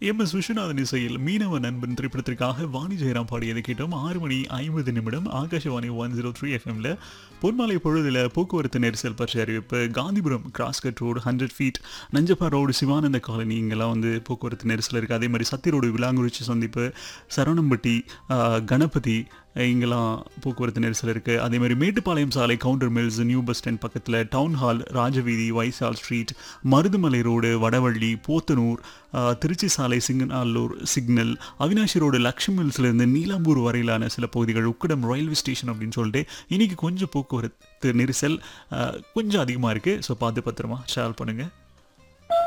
M S Viswanathan இசையில் மீனவ நண்பன் திரைப்படத்திற்காக வாணி ஜெயராம் பாடியதை கேட்டோம் ஆறு மணி ஐம்பது நிமிடம் ஆகாஷவாணி ஒன் ஜீரோ த்ரீ எஃப்எம்ல பொன்மாலை பொழுதுல போக்குவரத்து நெரிசல் பற்றி அறிவிப்பு Gandhipuram cross cut road hundred feet Nanjappa road Sivananda colony இங்கெல்லாம் வந்து போக்குவரத்து நெரிசல் இருக்குது அதே மாதிரி சத்தி ரோடு விலாங்குறிச்சி சந்திப்பு சரவணம்பட்டி ஆஹ், கணபதி இங்கெல்லாம் போக்குவரத்து நெரிசல் இருக்குது அதே மாதிரி மேட்டுப்பாளையம் சாலை Gounder mills new bus stand பக்கத்தில் town hall Rajaveedhi Vysial street Maruthamalai road Vadavalli Podanur ஆஹ், திருச்சி சாலை சிங்கநால்லூர் சிக்னல் அவினாஷி ரோடு லக்ஷ்மி மில்ஸ்லேருந்து நீலாம்பூர் வரையிலான சில பகுதிகள் உக்கடம் ரயில்வே ஸ்டேஷன் அப்படின்னு சொல்லிட்டு இன்னைக்கு கொஞ்சம் போக்குவரத்து நெரிசல் ஆஹ், கொஞ்சம் அதிகமாக இருக்குது ஸோ பார்த்து பத்திரமா ட்ராவல் பண்ணுங்கள்